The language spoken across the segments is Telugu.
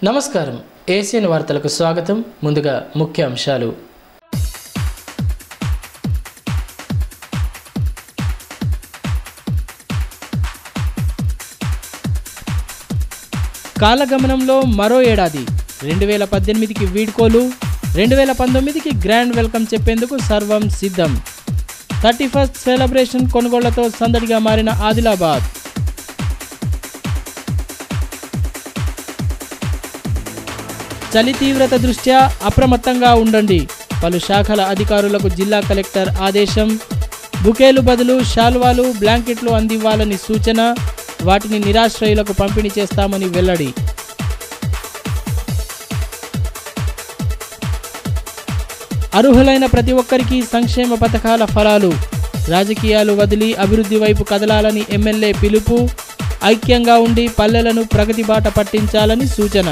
నమస్కారం ఏసియన్ వార్తలకు స్వాగతం ముందుగా ముఖ్య అంశాలు కాలగమనంలో మరో ఏడాది రెండు వేల పద్దెనిమిదికి వీడ్కోలు రెండు వేల పంతొమ్మిదికి గ్రాండ్ వెల్కమ్ చెప్పేందుకు సర్వం సిద్ధం థర్టీ ఫస్ట్ సెలబ్రేషన్ కొనుగోళ్లతో సందడిగా మారిన ఆదిలాబాద్ చలి తీవ్రత దృష్ట్యా అప్రమత్తంగా ఉండండి పలు శాఖల అధికారులకు జిల్లా కలెక్టర్ ఆదేశం బుకేలు బదులు శాల్వాలు బ్లాంకెట్లు అందివ్వాలని సూచన వాటిని నిరాశ్రయులకు పంపిణీ చేస్తామని వెల్లడి అర్హులైన ప్రతి ఒక్కరికి సంక్షేమ పథకాల ఫలాలు రాజకీయాలు వదిలి అభివృద్ధి వైపు కదలాలని ఎమ్మెల్యే పిలుపు ఐక్యంగా ఉండి పల్లెలను ప్రగతి బాట పట్టించాలని సూచన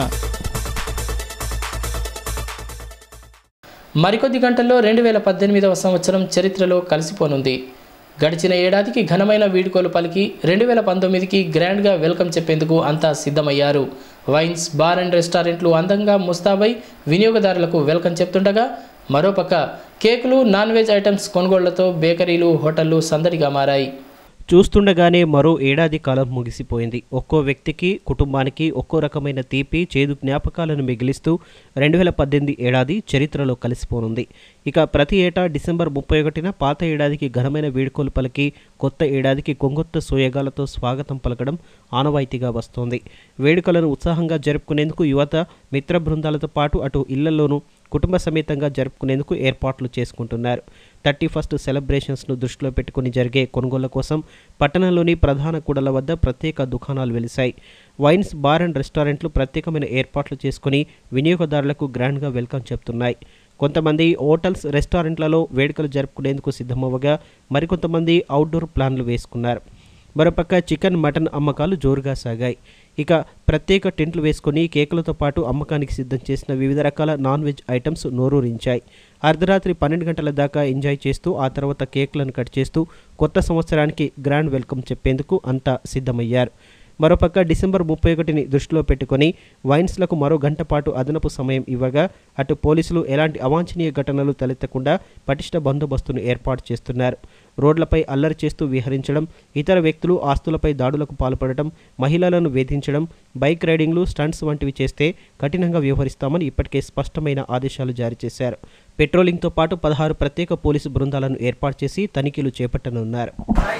మరికొద్ది గంటల్లో రెండు వేల పద్దెనిమిదవ సంవత్సరం చరిత్రలో కలిసిపోనుంది గడిచిన ఏడాదికి ఘనమైన వీడ్కోలు పలికి రెండు వేల పంతొమ్మిదికి గ్రాండ్గా వెల్కమ్ చెప్పేందుకు అంతా సిద్ధమయ్యారు వైన్స్ బార్ అండ్ రెస్టారెంట్లు అందంగా ముస్తాబై వినియోగదారులకు వెల్కమ్ చెప్తుండగా మరోపక్క కేకులు నాన్ వెజ్ ఐటమ్స్ కొనుగోళ్లతో బేకరీలు హోటళ్లు సందడిగా మారాయి చూస్తుండగానే మరో ఏడాది కాలం ముగిసిపోయింది ఒక్కో వ్యక్తికి కుటుంబానికి ఒక్కో రకమైన తీపి చేదు జ్ఞాపకాలను మిగిలిస్తూ రెండు వేల పద్దెనిమిది ఏడాది చరిత్రలో కలిసిపోనుంది ఇక ప్రతి ఏటా డిసెంబర్ ముప్పై ఒకటిన పాత ఏడాదికి ఘనమైన వీడ్కోలు పలికి కొత్త ఏడాదికి కొంగొత్త సోయగాలతో స్వాగతం పలకడం ఆనవాయితీగా వస్తోంది వేడుకలను ఉత్సాహంగా జరుపుకునేందుకు యువత మిత్ర బృందాలతో పాటు అటు ఇళ్లలోనూ కుటుంబ సమేతంగా జరుపుకునేందుకు ఏర్పాట్లు చేసుకుంటున్నారు థర్టీ ఫస్ట్ సెలబ్రేషన్స్ను దృష్టిలో పెట్టుకుని జరిగే కొనుగోళ్ల కోసం పట్టణంలోని ప్రధాన కూడల వద్ద ప్రత్యేక దుకాణాలు వెలిశాయి వైన్స్ బార్ అండ్ రెస్టారెంట్లు ప్రత్యేకమైన ఏర్పాట్లు చేసుకుని వినియోగదారులకు గ్రాండ్గా వెల్కమ్ చెప్తున్నాయి కొంతమంది హోటల్స్ రెస్టారెంట్లలో వేడుకలు జరుపుకునేందుకు సిద్ధమవ్వగా మరికొంతమంది అవుట్డోర్ ప్లాన్లు వేసుకున్నారు మరోపక్క చికెన్ మటన్ అమ్మకాలు జోరుగా సాగాయి ఇక ప్రత్యేక టెంట్లు వేసుకొని కేకులతో పాటు అమ్మకానికి సిద్ధం చేసిన వివిధ రకాల నాన్ వెజ్ ఐటమ్స్ నోరూరించాయి అర్ధరాత్రి పన్నెండు గంటల దాకా ఎంజాయ్ చేస్తూ ఆ తర్వాత కేకులను కట్ చేస్తూ కొత్త సంవత్సరానికి గ్రాండ్ వెల్కమ్ చెప్పేందుకు అంతా సిద్ధమయ్యారు మరోపక్క డిసెంబర్ ముప్పై ఒకటిని దృష్టిలో పెట్టుకొని వైన్స్లకు మరో గంట పాటు అదనపు సమయం ఇవ్వగా అటు పోలీసులు ఎలాంటి అవాంఛనీయ ఘటనలు తలెత్తకుండా పటిష్ట బందోబస్తును ఏర్పాటు చేస్తున్నారు రోడ్లపై అల్లరి చేస్తూ విహరించడం ఇతర వ్యక్తులు ఆస్తులపై దాడులకు పాల్పడటం మహిళలను వేధించడం బైక్ రైడింగ్లు స్టంట్స్ వంటివి చేస్తే కఠినంగా వ్యవహరిస్తామని ఇప్పటికే స్పష్టమైన ఆదేశాలు జారీ చేశారు పెట్రోలింగ్తో పాటు పదహారు ప్రత్యేక పోలీసు బృందాలను ఏర్పాటు చేసి తనిఖీలు చేపట్టనున్నారు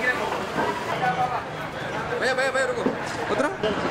भैया भैया भैया रुको उतरो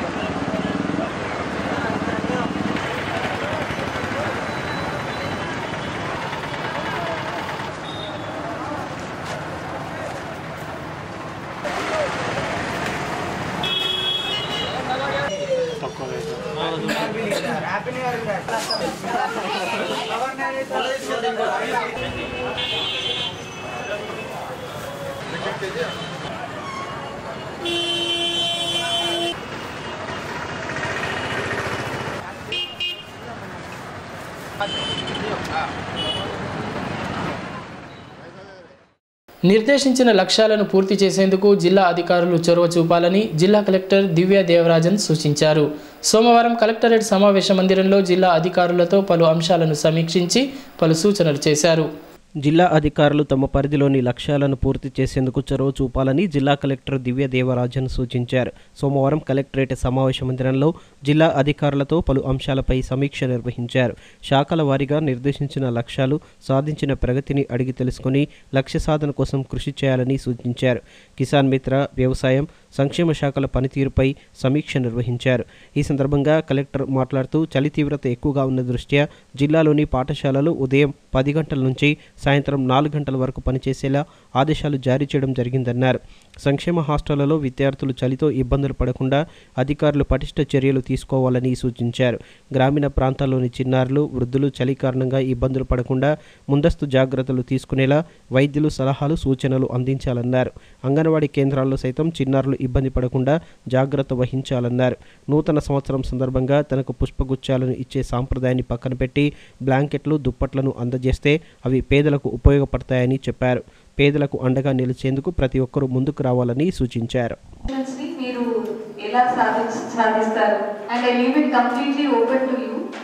నిర్దేశించిన లక్ష్యాలను పూర్తి చేసేందుకు జిల్లా అధికారులు చొరవ చూపాలని జిల్లా కలెక్టర్ దివ్య దేవరాజన్ సూచించారు సోమవారం కలెక్టరేట్ సమావేశ మందిరంలో జిల్లా అధికారులతో పలు అంశాలను సమీక్షించి పలు సూచనలు చేశారు జిల్లా అధికారులు తమ పరిధిలోని లక్ష్యాలను పూర్తి చేసేందుకు చొరవ చూపాలని జిల్లా కలెక్టర్ దివ్య దేవరాజన్ సూచించారు సోమవారం కలెక్టరేట్ సమావేశ మందిరంలో జిల్లా అధికారులతో పలు అంశాలపై సమీక్ష నిర్వహించారు శాఖల వారీగా నిర్దేశించిన లక్ష్యాలు సాధించిన ప్రగతిని అడిగి తెలుసుకుని లక్ష్య సాధన కోసం కృషి చేయాలని సూచించారు కిసాన్ మిత్ర వ్యవసాయం సంక్షేమ శాఖల పనితీరుపై సమీక్ష నిర్వహించారు ఈ సందర్భంగా కలెక్టర్ మాట్లాడుతూ చలి తీవ్రత ఎక్కువగా ఉన్న దృష్ట్యా జిల్లాలోని పాఠశాలలు ఉదయం పది గంటల నుంచి సాయంత్రం నాలుగు గంటల వరకు పనిచేసేలా ఆదేశాలు జారీ చేయడం జరిగిందన్నారు సంక్షేమ హాస్టళ్లలో విద్యార్థులు చలితో ఇబ్బందులు పడకుండా అధికారులు పటిష్ట చర్యలు తీసుకోవాలని సూచించారు గ్రామీణ ప్రాంతాల్లోని చిన్నారులు వృద్ధులు చలి కారణంగా ఇబ్బందులు పడకుండా ముందస్తు జాగ్రత్తలు తీసుకునేలా వైద్యులు సలహాలు సూచనలు అందించాలన్నారు అంగన్వాడీ కేంద్రాల్లో సైతం చిన్నారులు ఇబ్బంది పడకుండా జాగ్రత్త వహించాలన్నారు నూతన సంవత్సరం సందర్భంగా తనకు పుష్పగుచ్చాలను ఇచ్చే సాంప్రదాయాన్ని పక్కన పెట్టి బ్లాంకెట్లు దుప్పట్లను అందజేస్తే అవి పేదలకు ఉపయోగపడతాయని చెప్పారు పేదలకు అండగా నిలిచేందుకు ప్రతి ఒక్కరూ ముందుకు రావాలని సూచించారు ని మీరు ఎలా సాధి సాధిస్తారు and I leave it completely open to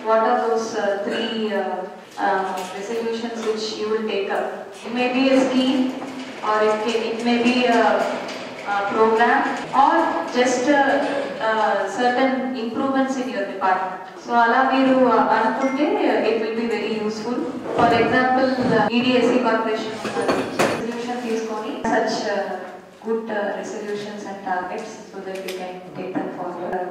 what are those uh, three uh, uh, resolutions which you will take up. It may be a scheme or it, can, it may be a, a program or just uh, uh, certain improvements in your department. So అలా మీరు uh, అనుకుంటే it will be very useful for example EDSC corporation resolution తీసుకొని such good resolutions and targets so that you can take them forward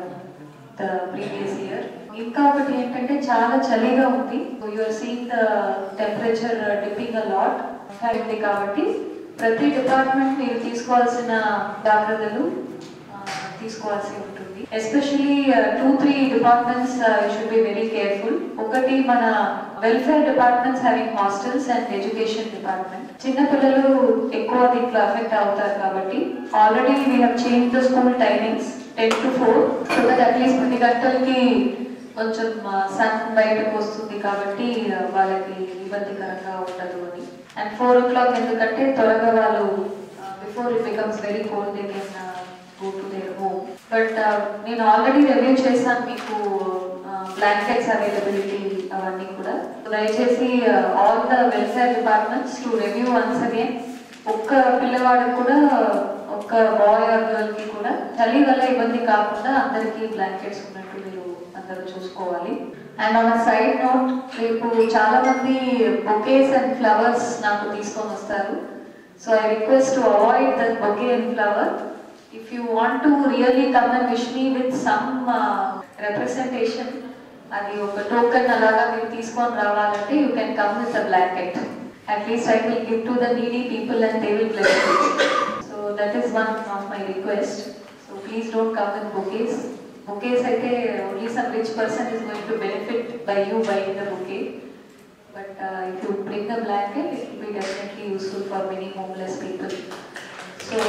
the previous year ఇంకా ఒకటి ఏంటంటే చాలా చలిగా ఉంది you are seeing the temperature dipping a lot ఉంది కాబట్టి ప్రతి డిపార్ట్మెంట్ మీరు తీసుకోవాల్సిన జాగ్రత్తలు ఆ, తీసుకోవాల్సి ఉంటుంది especially two three departments should be very careful ఒకటి మన welfare departments having hostels and education department చిన్న పిల్లలు ఎక్కువ దీంట్లో అఫెక్ట్ అవుతారు కాబట్టి already we have change the school timings ten to four so that at least కొన్ని గంటలకి కొంచెం సన్ బయటకు వస్తుంది కాబట్టి ఆ, వాళ్ళకి ఇబ్బందికరంగా ఉండదు అని అండ్ ఫోర్ ఓ క్లాక్ ఎందుకంటే త్వరగా వాళ్ళు before it becomes very cold they can go to their home but నేను ఆల్రెడీ రివ్యూ చేశాను మీకు బ్లాంకెట్స్ అవైలబిలిటీ అవన్నీ కూడా దయచేసి all the welfare departments to review once again ఒక్క పిల్లవాడికి కూడా ఒక్క బాయ్ ఆర్ గర్ల్ కి కూడా చలి వల్ల ఇబ్బంది కాకుండా అందరికీ బ్లాంకెట్స్ ఉన్నట్టు మీరు అందరూ చూసుకోవాలి అండ్ ఆన్ సైడ్ నోట్ రేపు చాలా మంది బొకేస్ అండ్ ఫ్లవర్స్ నాకు తీసుకొని వస్తారు so I request to avoid that bouquet and flower if you want to really come and wish me with some representation అది ఒక టోకెన్ అలాగా మీరు తీసుకొని రావాలంటే you can come with a blanket at least I will give to the needy people and they will bless so that is one of my request so please don't come with bouquets bouquets అయితే only some rich person is going to benefit by you by the bouquet but if you bring the blanket it will be definitely useful for many homeless people so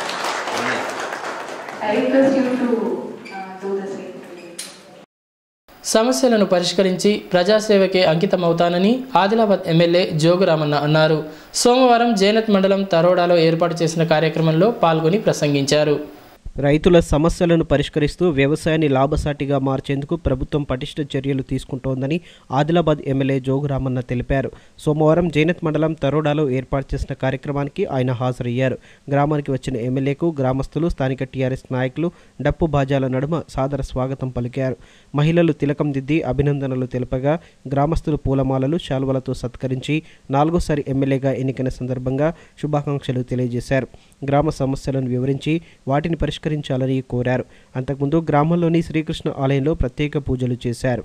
I request you to uh, do the same today. సమస్యలను పరిష్కరించి ప్రజాసేవకే అంకితమవుతానని ఆదిలాబాద్ ఎమ్మెల్యే జోగురామన్న అన్నారు సోమవారం జైనత్ మండలం తరోడాలో ఏర్పాటు చేసిన కార్యక్రమంలో పాల్గొని ప్రసంగించారు రైతుల సమస్యలను పరిష్కరిస్తూ వ్యవసాయాన్ని లాభసాటిగా మార్చేందుకు ప్రభుత్వం పటిష్ట చర్యలు తీసుకుంటోందని ఆదిలాబాద్ ఎమ్మెల్యే జోగురామన్న తెలిపారు సోమవారం జైనత్ మండలం తరోడాలో ఏర్పాటు చేసిన కార్యక్రమానికి ఆయన హాజరయ్యారు గ్రామానికి వచ్చిన ఎమ్మెల్యేకు గ్రామస్తులు స్థానిక టీఆర్ఎస్ నాయకులు డప్పు బాజాల నడుమ సాదర స్వాగతం పలికారు మహిళలు తిలకం దిద్ది అభినందనలు తెలుపగా గ్రామస్తులు పూలమాలలు శాలువలతో సత్కరించి నాలుగోసారి ఎమ్మెల్యేగా ఎన్నికైన సందర్భంగా శుభాకాంక్షలు తెలియజేశారు గ్రామ సమస్యలను వివరించి వాటిని పరిష్కరించాలని కోరారు అంతకుముందు గ్రామంలోని శ్రీకృష్ణ ఆలయంలో ప్రత్యేక పూజలు చేశారు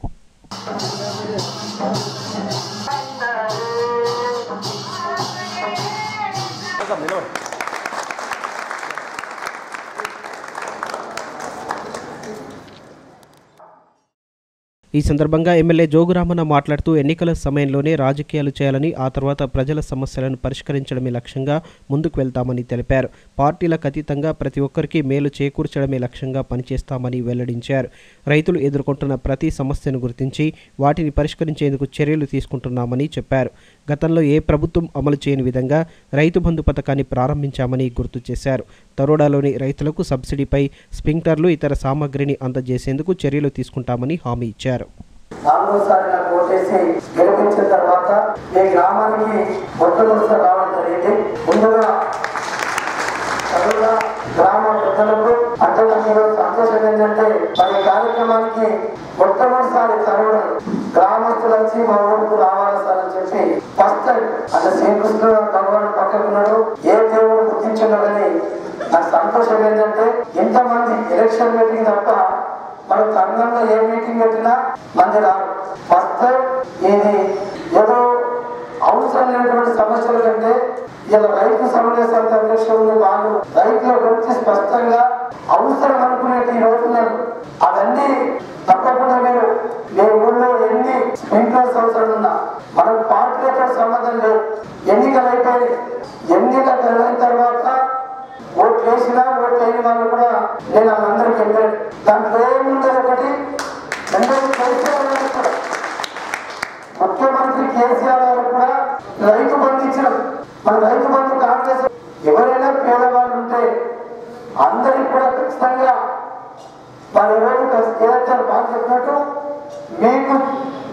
ఈ సందర్భంగా ఎమ్మెల్యే జోగురామన్న మాట్లాడుతూ ఎన్నికల సమయంలోనే రాజకీయాలు చేయాలని ఆ తర్వాత ప్రజల సమస్యలను పరిష్కరించడమే లక్ష్యంగా ముందుకు వెళ్తామని తెలిపారు పార్టీలకు అతీతంగా ప్రతి ఒక్కరికి మేలు చేకూర్చడమే లక్ష్యంగా పనిచేస్తామని వెల్లడించారు రైతులు ఎదుర్కొంటున్న ప్రతి సమస్యను గుర్తించి వాటిని పరిష్కరించేందుకు చర్యలు తీసుకుంటున్నామని చెప్పారు గతంలో ఏ ప్రభుత్వం అమలు చేయని విధంగా రైతు బంధు పథకాన్ని ప్రారంభించామని గుర్తు చేశారు తరోడాలోని రైతులకు సబ్సిడీపై స్ప్రింక్లర్లు ఇతర సామాగ్రిని అందజేసేందుకు చర్యలు తీసుకుంటామని హామీ ఇచ్చారు నాలుగోసారి నాకు ఓటేసి గెలిపించిన తర్వాత ఈ గ్రామానికి మొట్టమొదటిసారి రావడం జరిగింది ముందుగా చదువుగా గ్రామ పెద్దలకు అంటే నాకు సంతోషం ఏంటంటే మరి ఈ కార్యక్రమానికి మొట్టమొదటిసారి తరువుడు గ్రామస్తులు వచ్చి మా ఊరికి రావాలి సార్ అని చెప్పి ఫస్ట్ టైం అంటే శ్రీకృష్ణుడు భగవాన్ పక్కకున్నాడు ఏ దేవుడు గుర్తించున్నాడని నాకు సంతోషం ఏంటంటే ఇంతమంది ఎలక్షన్ మీటింగ్ తప్ప మనం సంఘంలో ఏ మీటింగ్ పెట్టినా మంది రారు ఫస్ట్ ఇది ఏదో అవసరం లేనటువంటి సమస్యల కంటే ఇలా రైతు సమావేశాల అధ్యక్షులు వాళ్ళు రైతుల గురించి స్పష్టంగా అవసరం అనుకునేటి ఈ రోజులను అవన్నీ తప్పకుండా మీరు మీ ఊళ్ళో ఎన్ని స్ప్రింక్లర్స్ అవసరం ఉన్నా మనకు పార్టీలతో సంబంధం లేదు ఎన్నికలు అయిపోయి ఎన్నికలు అయిన తర్వాత ఓట్లు వేసినా ఓట్లు వేయని వాళ్ళు కూడా నేను వాళ్ళందరికీ వెళ్ళాను దాంట్లో ఏముండదు ఒకటి రెండోది కేసీఆర్ గారు కూడా ముఖ్యమంత్రి కేసీఆర్ గారు కూడా రైతు బంధు ఇచ్చారు మన రైతు బంధు కాంగ్రెస్ ఎవరైనా పేదవాళ్ళు ఉంటే అందరికి కూడా ఖచ్చితంగా మరి ఎవరు ఏదైతే బాగా చెప్పినట్టు మీకు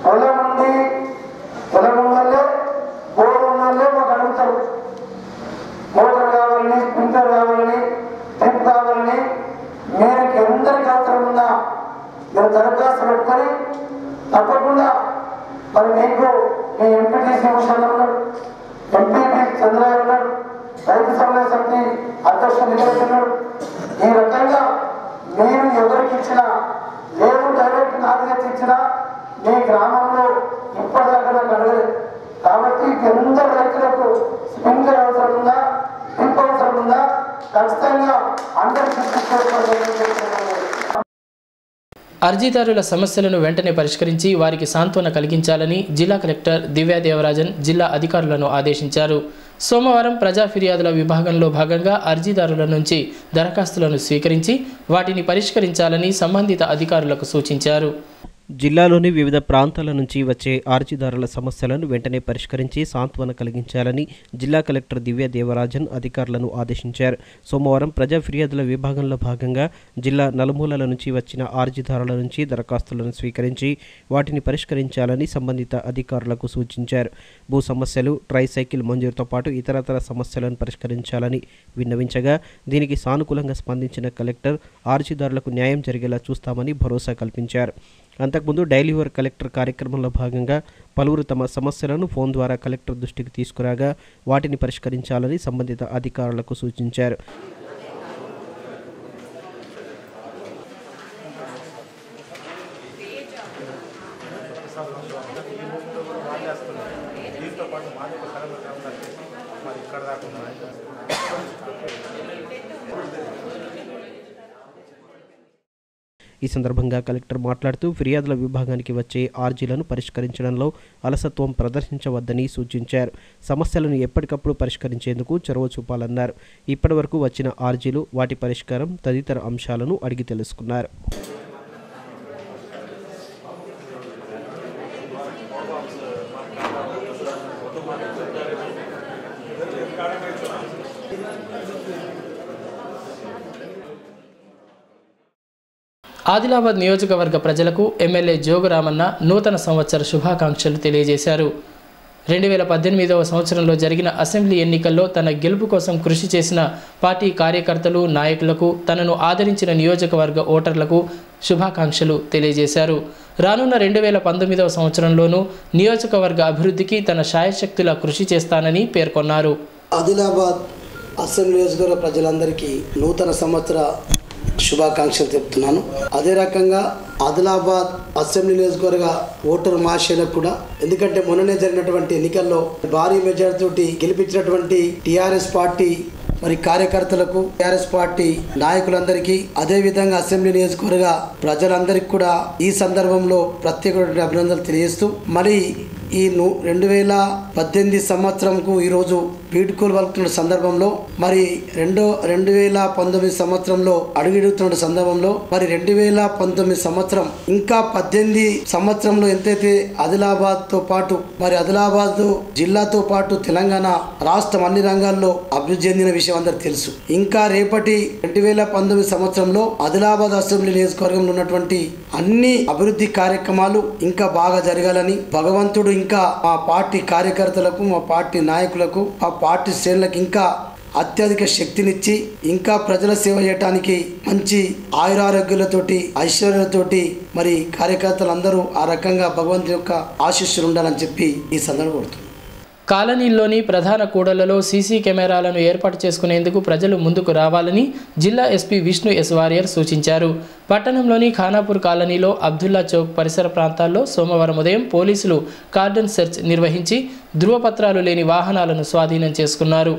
తప్పకుండా మరి మీకు మీ ఎంపీటీసీ విషయంలో ఉన్నారు ఎంపీపీ చంద్రబాబు ఉన్నారు రైతు సమన్వయ సమితి అధ్యక్షుడు నిలబెట్టినాడు ఈ రకంగా మీరు ఎవరికి ఇచ్చినా లేదు డైరెక్ట్ నాకు తెచ్చి ఇచ్చినా మీ గ్రామంలో ఇప్పటిదాకా నాకు అడగలేదు కాబట్టి ఎందరు రైతులకు స్ప్రింక్లర్ అవసరం ఉందా డ్రిప్ అవసరం ఉందా ఖచ్చితంగా అందరికీ తీసుకొచ్చుకోవాలి అర్జీదారుల సమస్యలను వెంటనే పరిష్కరించి వారికి సాంత్వన కలిగించాలని జిల్లా కలెక్టర్ దివ్యా దేవరాజన్ జిల్లా అధికారులను ఆదేశించారు సోమవారం ప్రజా ఫిర్యాదుల విభాగంలో భాగంగా అర్జీదారుల నుంచి దరఖాస్తులను స్వీకరించి వాటిని పరిష్కరించాలని సంబంధిత అధికారులకు సూచించారు జిల్లాలోని వివిధ ప్రాంతాల నుంచి వచ్చే అర్జీదారుల సమస్యలను వెంటనే పరిష్కరించి సాంత్వన కలిగించాలని జిల్లా కలెక్టర్ దివ్య దేవరాజన్ అధికారులను ఆదేశించారు సోమవారం ప్రజా ఫిర్యాదుల విభాగంలో భాగంగా జిల్లా నలుమూలల నుంచి వచ్చిన అర్జీదారుల నుంచి దరఖాస్తులను స్వీకరించి వాటిని పరిష్కరించాలని సంబంధిత అధికారులకు సూచించారు భూ సమస్యలు ట్రైసైకిల్ మంజూరుతో పాటు ఇతరతర సమస్యలను పరిష్కరించాలని విన్నవించగా దీనికి సానుకూలంగా స్పందించిన కలెక్టర్ అర్జీదారులకు న్యాయం జరిగేలా చూస్తామని భరోసా కల్పించారు అంతకుముందు డైలీ వర్క్ కలెక్టర్ కార్యక్రమంలో భాగంగా పలువురు తమ సమస్యలను ఫోన్ ద్వారా కలెక్టర్ దృష్టికి తీసుకురాగా వాటిని పరిష్కరించాలని సంబంధిత అధికారులకు సూచించారు ఈ సందర్భంగా కలెక్టర్ మాట్లాడుతూ ఫిర్యాదుల విభాగానికి వచ్చే ఆర్జీలను పరిష్కరించడంలో అలసత్వం ప్రదర్శించవద్దని సూచించారు సమస్యలను ఎప్పటికప్పుడు పరిష్కరించేందుకు చొరవ చూపాలన్నారు ఇప్పటివరకు వచ్చిన ఆర్జీలు వాటి పరిష్కారం తదితర అంశాలను అడిగి తెలుసుకున్నారు ఆదిలాబాద్ నియోజకవర్గ ప్రజలకు ఎమ్మెల్యే జోగురామన్న నూతన సంవత్సర శుభాకాంక్షలు తెలియజేశారు రెండు వేల పద్దెనిమిదవ సంవత్సరంలో జరిగిన అసెంబ్లీ ఎన్నికల్లో తన గెలుపు కోసం కృషి చేసిన పార్టీ కార్యకర్తలు నాయకులకు తనను ఆదరించిన నియోజకవర్గ ఓటర్లకు శుభాకాంక్షలు తెలియజేశారు రానున్న రెండు వేల పంతొమ్మిదవ సంవత్సరంలోనూ నియోజకవర్గ అభివృద్ధికి తన శాయశక్తుల కృషి చేస్తానని పేర్కొన్నారు ఆదిలాబాద్ అసెంబ్లీ నియోజకవర్గ ప్రజలందరికీ నూతన సంవత్సర శుభాకాంక్షలు చెప్తున్నాను అదే రకంగా ఆదిలాబాద్ అసెంబ్లీ నియోజకవర్గ ఓటరు మహాశయులకు కూడా ఎందుకంటే మొన్ననే జరిగినటువంటి ఎన్నికల్లో భారీ మెజార్టీ తోటి గెలిపించినటువంటి టిఆర్ఎస్ పార్టీ మరి కార్యకర్తలకు టిఆర్ఎస్ పార్టీ నాయకులందరికీ అదే విధంగా అసెంబ్లీ నియోజకవర్గ ప్రజలందరికీ కూడా ఈ సందర్భంలో ప్రత్యేకమైన అభినందనలు తెలియజేస్తూ మరి ఈ ను రెండు వేల పద్దెనిమిది సంవత్సరంకు ఈరోజు వీడ్కోలు పలుకుతున్న సందర్భంలో మరి రెండో రెండు వేల పంతొమ్మిది సంవత్సరంలో అడుగుడుతున్న సందర్భంలో మరి రెండు వేల పంతొమ్మిది సంవత్సరం ఇంకా పద్దెనిమిది సంవత్సరంలో ఎంతైతే ఆదిలాబాద్ తో పాటు మరి ఆదిలాబాద్ జిల్లాతో పాటు తెలంగాణ రాష్ట్రం అన్ని రంగాల్లో అభివృద్ధి చెందిన విషయం అందరికి తెలుసు ఇంకా రేపటి రెండు వేల పంతొమ్మిది సంవత్సరంలో ఆదిలాబాద్ అసెంబ్లీ నియోజకవర్గంలో ఉన్నటువంటి అన్ని అభివృద్ధి కార్యక్రమాలు ఇంకా బాగా జరగాలని భగవంతుడు ఇంకా మా పార్టీ కార్యకర్తలకు మా పార్టీ నాయకులకు మా పార్టీ శ్రేణులకు ఇంకా అత్యధిక శక్తినిచ్చి ఇంకా ప్రజల సేవ చేయడానికి మంచి ఆయురారోగ్యాలతోటి ఐశ్వర్యాలతోటి మరి కార్యకర్తలందరూ ఆ రకంగా భగవంతుని యొక్క ఆశీస్సులు ఉండాలని చెప్పి ఈ సందర్భం కోరుతున్నాను కాలనీల్లోని ప్రధాన కూడళ్లలో సీసీ కెమెరాలను ఏర్పాటు చేసుకునేందుకు ప్రజలు ముందుకు రావాలని జిల్లా ఎస్పీ విష్ణు ఎస్ వారియర్ సూచించారు పట్టణంలోని ఖానాపూర్ కాలనీలో అబ్దుల్లా చౌక్ పరిసర ప్రాంతాల్లో సోమవారం ఉదయం పోలీసులు కార్డన్ సెర్చ్ నిర్వహించి ధృవపత్రాలు లేని వాహనాలను స్వాధీనం చేసుకున్నారు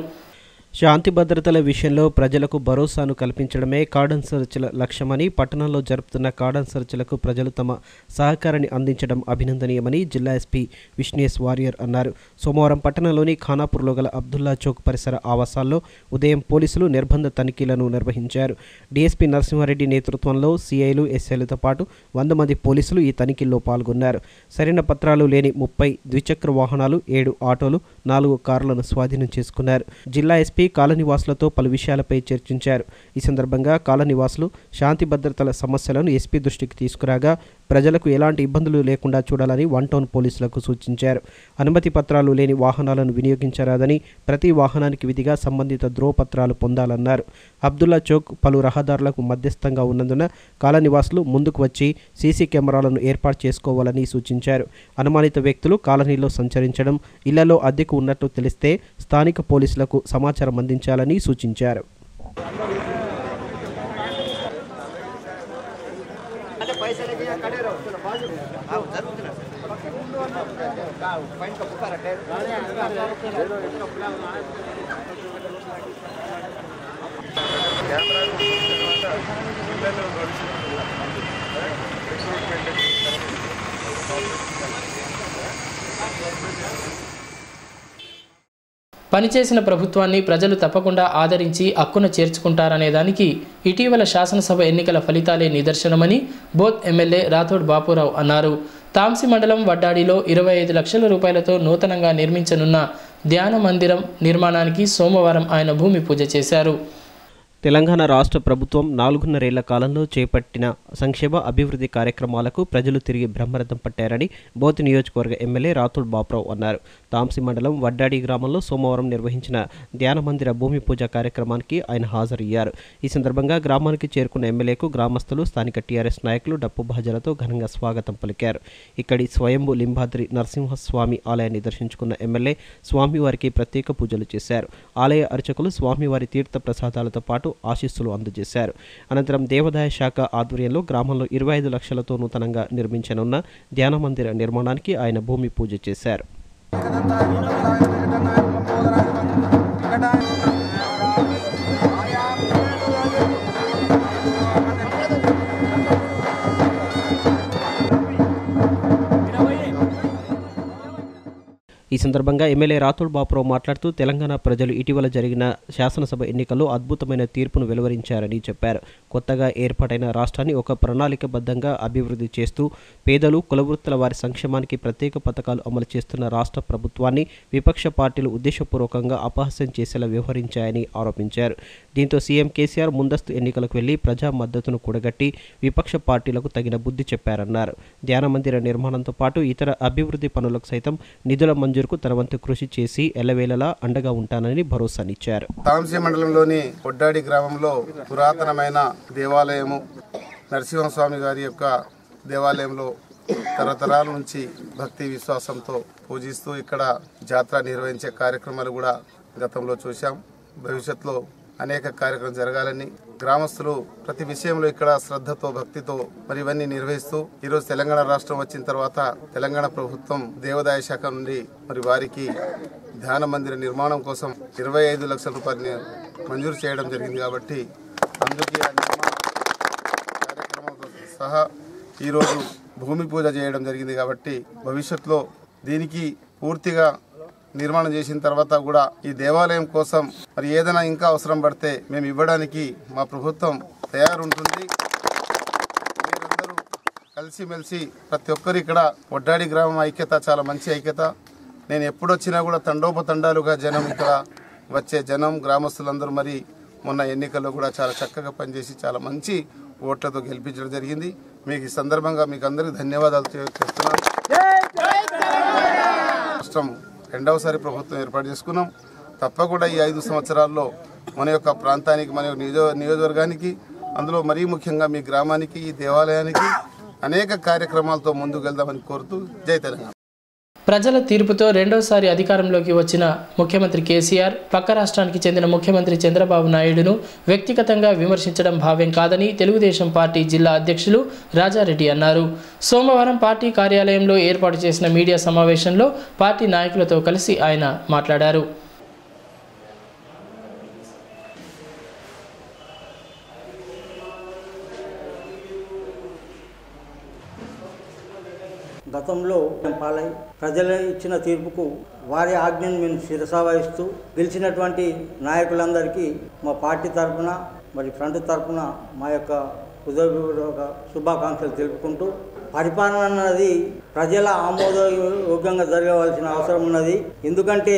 శాంతి భద్రతల విషయంలో ప్రజలకు భరోసాను కల్పించడమే కార్డన్ సెర్చ్ల లక్ష్యమని పట్టణంలో జరుపుతున్న కార్డన్ సెర్చ్లకు ప్రజలు తమ సహకారాన్ని అందించడం అభినందనీయమని జిల్లా ఎస్పీ విష్ణుయస్ వారియర్ అన్నారు సోమవారం పట్టణంలోని ఖానాపూర్లో గల అబ్దుల్లా చౌక్ పరిసర ఆవాసాల్లో ఉదయం పోలీసులు నిర్బంధ తనిఖీలను నిర్వహించారు డీఎస్పీ నరసింహారెడ్డి నేతృత్వంలో సీఐలు ఎస్ఐలతో పాటు వంద మంది పోలీసులు ఈ తనిఖీల్లో పాల్గొన్నారు సరైన పత్రాలు లేని ముప్పై ద్విచక్ర వాహనాలు ఏడు ఆటోలు నాలుగు కార్లను స్వాధీనం చేసుకున్నారు జిల్లా ఎస్పీ ఎస్పీ కాలనివాసులతో పలు విషయాలపై చర్చించారు ఈ సందర్భంగా కాలనివాసులు శాంతి భద్రతల సమస్యలను ఎస్పీ దృష్టికి తీసుకురాగా ప్రజలకు ఎలాంటి ఇబ్బందులు లేకుండా చూడాలని వన్ టౌన్ పోలీసులకు సూచించారు అనుమతి పత్రాలు లేని వాహనాలను వినియోగించరాదని ప్రతి వాహనానికి విధిగా సంబంధిత ధ్రువపత్రాలు పొందాలన్నారు అబ్దుల్లా చౌక్ పలు రహదారులకు మధ్యస్థంగా ఉన్నందున కాలనివాసులు ముందుకు వచ్చి సీసీ కెమెరాలను ఏర్పాటు చేసుకోవాలని సూచించారు అనుమానిత వ్యక్తులు కాలనీలో సంచరించడం ఇళ్లలో అద్దెకు ఉన్నట్లు తెలిస్తే స్థానిక పోలీసులకు సమాచారం అందించాలని సూచించారు పనిచేసిన ప్రభుత్వాన్ని ప్రజలు తప్పకుండా ఆదరించి అక్కున చేర్చుకుంటారనే దానికి ఇటీవల శాసనసభ ఎన్నికల ఫలితాలే నిదర్శనమని బోత్ ఎమ్మెల్యే రాథోడ్ బాపురావు అన్నారు తాంసి మండలం వడ్డాడిలో ఇరవై ఐదు లక్షల రూపాయలతో నూతనంగా నిర్మించనున్న ధ్యాన మందిరం నిర్మాణానికి సోమవారం ఆయన భూమి పూజ చేశారు తెలంగాణ రాష్ట్ర ప్రభుత్వం నాలుగున్నరేళ్ల కాలంలో చేపట్టిన సంక్షేమ అభివృద్ధి కార్యక్రమాలకు ప్రజలు తిరిగి బ్రహ్మరథం పట్టారని బోతి నియోజకవర్గ ఎమ్మెల్యే రాతుల్ బాపురావు అన్నారు తాంసి మండలం వడ్డాడి గ్రామంలో సోమవారం నిర్వహించిన ధ్యాన మందిర భూమి పూజ కార్యక్రమానికి ఆయన హాజరయ్యారు ఈ సందర్భంగా గ్రామానికి చేరుకున్న ఎమ్మెల్యేకు గ్రామస్తులు స్థానిక టీఆర్ఎస్ నాయకులు డప్పు భాజలతో ఘనంగా స్వాగతం పలికారు ఇక్కడి స్వయంభు లింబాద్రి నరసింహస్వామి ఆలయాన్ని దర్శించుకున్న ఎమ్మెల్యే స్వామివారికి ప్రత్యేక పూజలు చేశారు ఆలయ అర్చకులు స్వామివారి తీర్థ ప్రసాదాలతో పాటు ఆశీస్సులు అందజేశారు అనంతరం దేవాదాయ శాఖ ఆధ్వర్యంలో గ్రామంలో ఇరవై ఐదు లక్షలతో నూతనంగా నిర్మించనున్న ధ్యాన మందిర నిర్మాణానికి ఆయన భూమి పూజ చేశారు ఈ సందర్భంగా ఎమ్మెల్యే రాథోడ్ బాపురావు మాట్లాడుతూ తెలంగాణ ప్రజలు ఇటీవల జరిగిన శాసనసభ ఎన్నికల్లో అద్భుతమైన తీర్పును వెలువరించారని చెప్పారు కొత్తగా ఏర్పాటైన రాష్ట్రాన్ని ఒక ప్రణాళికబద్ధంగా అభివృద్ధి చేస్తూ పేదలు కులవృత్తుల వారి సంక్షేమానికి ప్రత్యేక పథకాలు అమలు చేస్తున్న రాష్ట్ర ప్రభుత్వాన్ని విపక్ష పార్టీలు ఉద్దేశపూర్వకంగా అపహాస్యం చేసేలా వ్యవహరించాయని ఆరోపించారు దీంతో సీఎం కేసీఆర్ ముందస్తు ఎన్నికలకు వెళ్లి ప్రజా మద్దతును కూడగట్టి విపక్ష పార్టీలకు తగిన బుద్ధి చెప్పారన్నారు ధ్యాన మందిర నిర్మాణంతో పాటు ఇతర అభివృద్ధి పనులకు సైతం నిధుల మంజూరుకు తన వంతు కృషి చేసి ఎల్లవేళలా అండగా ఉంటానని భరోసానిచ్చారు తాంసీ మండలంలోని కొడ్డాడి గ్రామంలో పురాతనమైన దేవాలయము నరసింహస్వామి గారి యొక్క దేవాలయంలో తరతరాల నుంచి భక్తి విశ్వాసంతో పూజిస్తూ ఇక్కడ జాతర నిర్వహించే కార్యక్రమాలు కూడా గతంలో చూశాం భవిష్యత్తులో అనేక కార్యక్రమాలు జరగాలని గ్రామస్తులు ప్రతి విషయంలో ఇక్కడ శ్రద్ధతో భక్తితో మరి ఇవన్నీ నిర్వహిస్తూ ఈరోజు తెలంగాణ రాష్ట్రం వచ్చిన తర్వాత తెలంగాణ ప్రభుత్వం దేవాదాయ శాఖ నుండి మరి వారికి ధ్యాన మందిర నిర్మాణం కోసం ఇరవై ఐదు లక్షల రూపాయలని మంజూరు చేయడం జరిగింది కాబట్టి అందుకే ఆ నిర్మాణ కార్యక్రమంతో సహా ఈరోజు భూమి పూజ చేయడం జరిగింది కాబట్టి భవిష్యత్తులో దీనికి పూర్తిగా నిర్మాణం చేసిన తర్వాత కూడా ఈ దేవాలయం కోసం మరి ఏదైనా ఇంకా అవసరం పడితే మేము ఇవ్వడానికి మా ప్రభుత్వం తయారుంటుంది మీరందరూ కలిసిమెలిసి ప్రతి ఒక్కరు ఇక్కడ వడ్డాడి గ్రామం ఐక్యత చాలా మంచి ఐక్యత నేను ఎప్పుడొచ్చినా కూడా తండోపతండాలుగా జనం ఇక్కడ వచ్చే జనం గ్రామస్తులందరూ మరి మొన్న ఎన్నికల్లో కూడా చాలా చక్కగా పనిచేసి చాలా మంచి ఓట్లతో గెలిపించడం జరిగింది మీకు ఈ సందర్భంగా మీకు అందరికీ ధన్యవాదాలు చె- చెప్తున్నాను రాష్ట్రం రెండవసారి ప్రభుత్వం ఏర్పాటు చేసుకున్నాం తప్పకుండా ఈ ఐదు సంవత్సరాల్లో మన యొక్క ప్రాంతానికి మన యొక్క నియోజ నియోజకవర్గానికి అందులో మరీ ముఖ్యంగా మీ గ్రామానికి ఈ దేవాలయానికి అనేక కార్యక్రమాలతో ముందుకు వెళ్దామని కోరుతూ జై తెలంగాణ ప్రజల తీర్పుతో రెండోసారి అధికారంలోకి వచ్చిన ముఖ్యమంత్రి కేసీఆర్ పక్క రాష్ట్రానికి చెందిన ముఖ్యమంత్రి చంద్రబాబు నాయుడును వ్యక్తిగతంగా విమర్శించడం భావ్యం కాదని తెలుగుదేశం పార్టీ జిల్లా అధ్యక్షులు రాజారెడ్డి అన్నారు సోమవారం పార్టీ కార్యాలయంలో ఏర్పాటు చేసిన మీడియా సమావేశంలో పార్టీ నాయకులతో కలిసి ఆయన మాట్లాడారు గతంలో పాలై ప్రజలు ఇచ్చిన తీర్పుకు వారి ఆజ్ఞను మేము శిరసావహిస్తూ గెలిచినటువంటి నాయకులందరికీ మా పార్టీ తరఫున మరి ఫ్రంట్ తరఫున మా యొక్క హృదయపూర్వక శుభాకాంక్షలు తెలుపుకుంటూ పరిపాలన అన్నది ప్రజల ఆమోదయోగ్యంగా జరగవలసిన అవసరం ఉన్నది ఎందుకంటే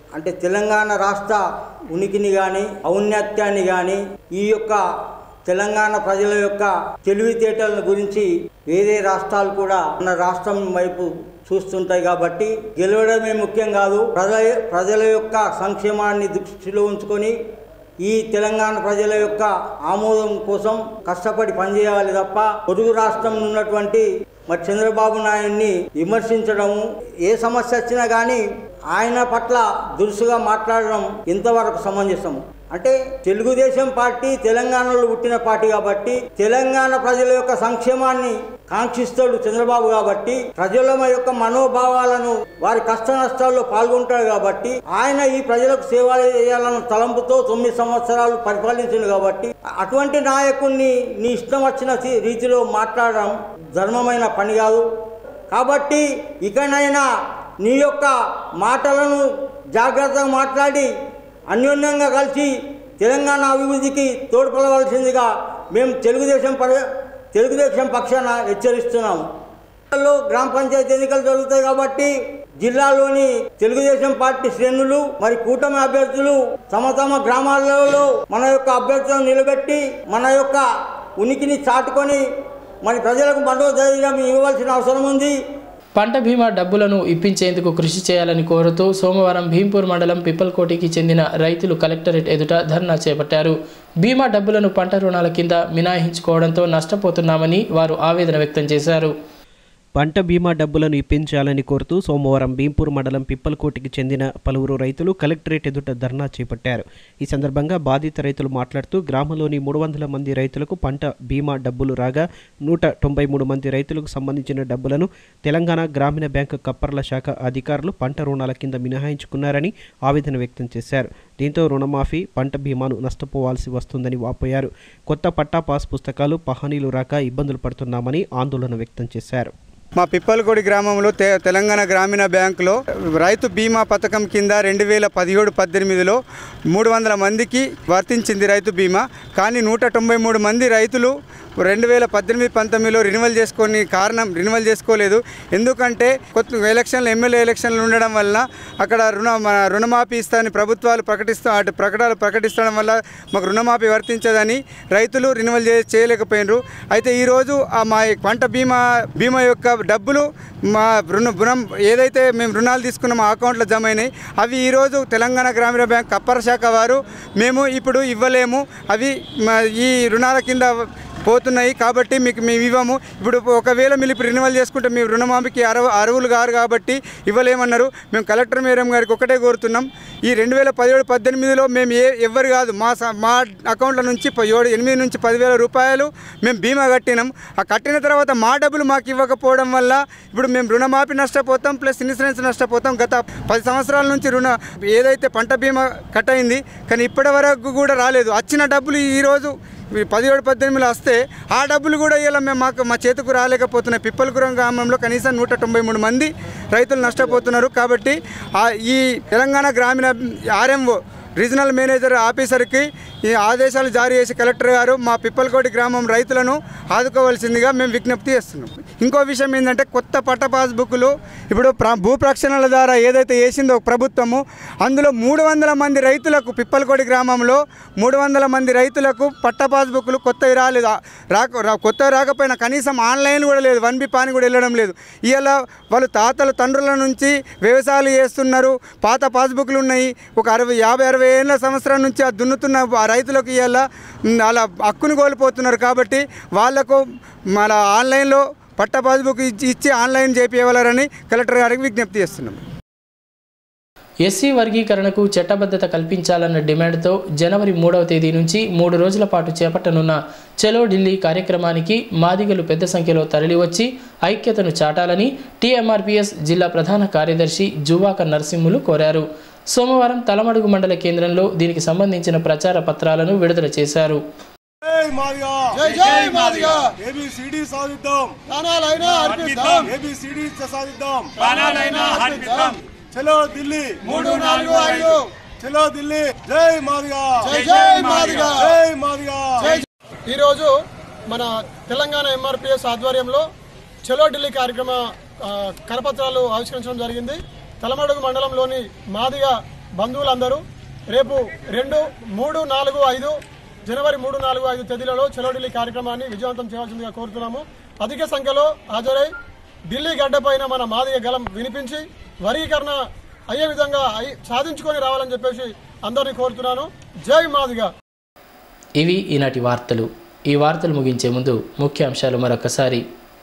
అంటే తెలంగాణ రాష్ట్ర ఉనికిని కానీ ఔన్నత్యాన్ని కానీ ఈ యొక్క తెలంగాణ ప్రజల యొక్క తెలివితేటల గురించి వేరే రాష్ట్రాలు కూడా మన రాష్ట్రం వైపు చూస్తుంటాయి కాబట్టి గెలవడమే ముఖ్యం కాదు ప్రజల ప్రజల యొక్క సంక్షేమాన్ని దృష్టిలో ఉంచుకొని ఈ తెలంగాణ ప్రజల యొక్క ఆమోదం కోసం కష్టపడి పనిచేయాలి తప్ప పొరుగు రాష్ట్రం ఉన్నటువంటి మరి చంద్రబాబు నాయుడిని విమర్శించడము ఏ సమస్య వచ్చినా కానీ ఆయన పట్ల దురుసుగా మాట్లాడడం ఎంతవరకు సమంజసము అంటే తెలుగుదేశం పార్టీ తెలంగాణలో పుట్టిన పార్టీ కాబట్టి తెలంగాణ ప్రజల యొక్క సంక్షేమాన్ని కాంక్షిస్తాడు చంద్రబాబు కాబట్టి ప్రజల యొక్క మనోభావాలను వారి కష్ట నష్టాల్లో పాల్గొంటాడు కాబట్టి ఆయన ఈ ప్రజలకు సేవ చేయాలన్న తలంపుతో తొమ్మిది సంవత్సరాలు పరిపాలించింది కాబట్టి అటువంటి నాయకుడిని నీ ఇష్టం వచ్చిన సి- రీతిలో మాట్లాడడం ధర్మమైన పని కాదు కాబట్టి ఇకనైనా నీ యొక్క మాటలను జాగ్రత్తగా మాట్లాడి అన్యోన్యంగా కలిసి తెలంగాణ అభివృద్ధికి తోడ్పడవలసిందిగా మేము తెలుగుదేశం పర తెలుగుదేశం పక్షాన హెచ్చరిస్తున్నాము జిల్లాలో గ్రామ పంచాయతీ ఎన్నికలు జరుగుతాయి కాబట్టి జిల్లాలోని తెలుగుదేశం పార్టీ శ్రేణులు మరి కూటమి అభ్యర్థులు తమ తమ గ్రామాలలో మన యొక్క అభ్యర్థులను నిలబెట్టి మన యొక్క ఉనికిని చాటుకొని మరి ప్రజలకు మనోధైర్యం ఇవ్వవలసిన అవసరం ఉంది పంట బీమా డబ్బులను ఇప్పించేందుకు కృషి చేయాలని కోరుతూ సోమవారం భీంపూర్ మండలం పిప్పల్కోటికి చెందిన రైతులు కలెక్టరేట్ ఎదుట ధర్నా చేపట్టారు బీమా డబ్బులను పంట రుణాల కింద మినహాయించుకోవడంతో నష్టపోతున్నామని వారు ఆవేదన వ్యక్తం చేశారు పంట బీమా డబ్బులను ఇప్పించాలని కోరుతూ సోమవారం భీంపూర్ మండలం పిప్పలకోటికి చెందిన పలువురు రైతులు కలెక్టరేట్ ఎదుట ధర్నా చేపట్టారు ఈ సందర్భంగా బాధిత రైతులు మాట్లాడుతూ గ్రామంలోని మూడు వందల మంది రైతులకు పంట బీమా డబ్బులు రాగా నూట తొంభై మూడు మంది రైతులకు సంబంధించిన డబ్బులను తెలంగాణ గ్రామీణ బ్యాంకు కప్పర్ల శాఖ అధికారులు పంట రుణాల కింద మినహాయించుకున్నారని ఆవేదన వ్యక్తం చేశారు దీంతో రుణమాఫీ పంట బీమాను నష్టపోవాల్సి వస్తుందని వాపోయారు కొత్త పట్టా పాస్ పుస్తకాలు పహానీలు రాక ఇబ్బందులు పడుతున్నామని ఆందోళన వ్యక్తం చేశారు మా పిప్పలకోడి గ్రామంలో తె తెలంగాణ గ్రామీణ బ్యాంకులో రైతు బీమా పథకం కింద రెండు వేల పదిహేడు పద్దెనిమిదిలో మూడు వందల మందికి వర్తించింది రైతు బీమా కానీ నూట తొంభై మూడు మంది రైతులు రెండు వేల పద్దెనిమిది పంతొమ్మిదిలో రినివల్ చేసుకొని కారణం రినివల్ చేసుకోలేదు ఎందుకంటే కొత్త ఎలక్షన్లు ఎమ్మెల్యే ఎలక్షన్లు ఉండడం వల్ల అక్కడ రుణ మన రుణమాఫీ ఇస్తానని ప్రభుత్వాలు ప్రకటిస్తూ అటు ప్రకటనలు ప్రకటిస్తడం వల్ల మాకు రుణమాఫీ వర్తించదని రైతులు రినివల్ చే చేయలేకపోయినారు అయితే ఈరోజు ఆ మా ఈ పంట బీమా బీమా యొక్క డబ్బులు మా రుణ రుణం ఏదైతే మేము రుణాలు తీసుకున్నామో ఆ అకౌంట్లో జమ అయినాయి అవి ఈరోజు తెలంగాణ గ్రామీణ బ్యాంక్ కప్పర శాఖ వారు మేము ఇప్పుడు ఇవ్వలేము అవి మా ఈ రుణాల కింద పోతున్నాయి కాబట్టి మీకు మేము ఇవ్వము ఇప్పుడు ఒకవేళ మీరు ఇప్పుడు రినివల్ చేసుకుంటే మీ రుణమాఫీకి అరవ అరువులు గారు కాబట్టి ఇవ్వలేమన్నారు మేము కలెక్టర్ మేడం గారికి ఒకటే కోరుతున్నాం ఈ రెండు వేల పదిహేడు పద్దెనిమిదిలో మేము ఏ ఎవ్వరు కాదు మా స- మా అకౌంట్ల నుంచి ప- ఏడు ఎనిమిది నుంచి పదివేల రూపాయలు మేము బీమా కట్టినాం ఆ కట్టిన తర్వాత మా డబ్బులు మాకు ఇవ్వకపోవడం వల్ల ఇప్పుడు మేము రుణమాఫీ నష్టపోతాం ప్లస్ ఇన్సూరెన్స్ నష్టపోతాం గత పది సంవత్సరాల నుంచి రుణ ఏదైతే పంట బీమా కట్ అయింది కానీ ఇప్పటి వరకు కూడా రాలేదు వచ్చిన డబ్బులు ఈరోజు ఈ పదిహేడు పద్దెనిమిదిలో వస్తే ఆ డబ్బులు కూడా ఇలా మేము మాకు మా చేతికి రాలేకపోతున్నాయి పిప్పలపురం గ్రామంలో కనీసం నూట తొంభై మూడు మంది రైతులు నష్టపోతున్నారు కాబట్టి ఆ ఈ తెలంగాణ గ్రామీణ ఆర్ఎంఓ రీజనల్ మేనేజర్ ఆఫీసర్కి ఈ ఆదేశాలు జారీ చేసి కలెక్టర్ గారు మా పిప్పలకోటి గ్రామం రైతులను ఆదుకోవాల్సిందిగా మేము విజ్ఞప్తి చేస్తున్నాం ఇంకో విషయం ఏంటంటే కొత్త పట్ట పాస్బుక్లు ఇప్పుడు ప్ర భూ ప్రక్షణల ద్వారా ఏదైతే వేసిందో ప్రభుత్వము అందులో మూడు వందల మంది రైతులకు పిప్పలకోటి గ్రామంలో మూడు వందల మంది రైతులకు పట్ట పాస్బుక్లు కొత్తవి రాలేదు ఆ- రాక రా- కొత్తవి రాకపోయినా కనీసం ఆన్లైన్ కూడా లేదు వన్ బి పాని కూడా వెళ్ళడం లేదు ఇవాళ వాళ్ళు తాతల తండ్రుల నుంచి వ్యవసాయాలు చేస్తున్నారు పాత పాస్బుక్లు ఉన్నాయి ఒక అరవై యాభై అరవై ఏళ్ళ సంవత్సరం నుంచి ఆ దున్నుతున్న ఆ రైతులకు ఇవాళ మ్, అలా హక్కును కోల్పోతున్నారు కాబట్టి వాళ్లకు మన ఆన్లైన్లో పట్ట పాస్బుక్ ఇచ్చి ఇచ్చి ఆన్లైన్ చేపివ్వాలని కలెక్టర్ గారికి విజ్ఞప్తి చేస్తున్నాం ఎస్సీ వర్గీకరణకు చట్టబద్ధత కల్పించాలన్న డిమాండ్తో జనవరి మూడవ తేదీ నుంచి మూడు రోజుల పాటు చేపట్టనున్న చలో ఢిల్లీ కార్యక్రమానికి మాదిగలు పెద్ద సంఖ్యలో తరలివచ్చి ఐక్యతను చాటాలని టీఎంఆర్పీఎస్ జిల్లా ప్రధాన కార్యదర్శి జువాక నరసింహులు కోరారు సోమవారం తలమడుగు మండల కేంద్రంలో దీనికి సంబంధించిన ప్రచార పత్రాలను విడుదల చేశారు జై జై మాదిగా ఏబిసిడి సాధిద్దాం ప్రాణాలైనా అర్పిద్దాం ఏబిసిడి సాధిద్దాం ప్రాణాలైనా అర్పిద్దాం చలో ఢిల్లీ మూడు నాలుగు ఐదు చలో ఢిల్లీ జై మాదిగా జై జై మాదిగా జై మాదిగా ఈరోజు మన తెలంగాణ ఎంఆర్పిఎస్ ఆధ్వర్యంలో చలో ఢిల్లీ కార్యక్రమ ఆ, కరపత్రాలు ఆవిష్కరించడం జరిగింది తలమడుగు మండలంలోని మాదిగ బంధువులందరూ రేపు రెండు మూడు నాలుగు ఐదు జనవరి మూడు నాలుగు ఐదు తేదీలలో చలో ఢిల్లీ కార్యక్రమాన్ని విజయవంతం చేయవలసిందిగా కోరుతున్నాము అధిక సంఖ్యలో హాజరై ఢిల్లీ గడ్డపైన మన మాదిగ గలం వినిపించి వర్గీకరణ అయ్యే విధంగా అయి- సాధించుకొని రావాలని చెప్పేసి అందరినీ కోరుతున్నాను జై మాదిగ ఇవి ఈనాటి వార్తలు ఈ వార్తలు ముగించే ముందు ముఖ్య అంశాలు మరొకసారి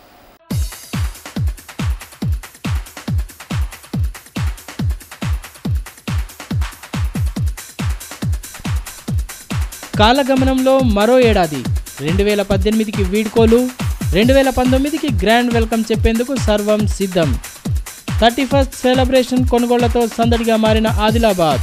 కాలగమనంలో మరో ఏడాది రెండు వేల పద్దెనిమిదికి వీడ్కోలు రెండు వేల పంతొమ్మిదికి గ్రాండ్ వెల్కమ్ చెప్పేందుకు సర్వం సిద్ధం థర్టీ ఫస్ట్ సెలబ్రేషన్ కొనుగోళ్లతో సందడిగా మారిన ఆదిలాబాద్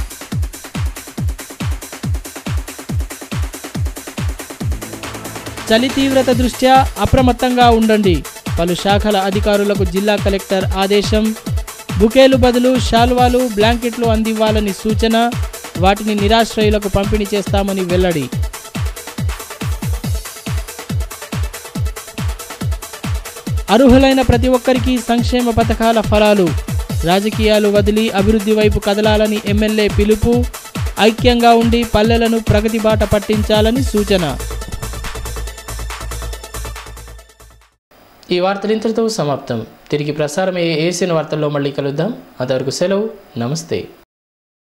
చలి తీవ్రత దృష్ట్యా అప్రమత్తంగా ఉండండి పలు శాఖల అధికారులకు జిల్లా కలెక్టర్ ఆదేశం బుకేలు బదులు శాల్వాలు బ్లాంకెట్లు అందివ్వాలని సూచన వాటిని నిరాశ్రయులకు పంపిణీ చేస్తామని వెల్లడి అర్హులైన ప్రతి ఒక్కరికి సంక్షేమ పథకాల ఫలాలు రాజకీయాలు వదిలి అభివృద్ధి వైపు కదలాలని ఎమ్మెల్యే పిలుపు ఐక్యంగా ఉండి పల్లెలను ప్రగతి బాట పట్టించాలని సూచన ఈ వార్తలు ఇంతటితో సమాప్తం తిరిగి ప్రసారమయ్యే ఏసిన వార్తల్లో మళ్ళీ కలుద్దాం అంతవరకు సెలవు నమస్తే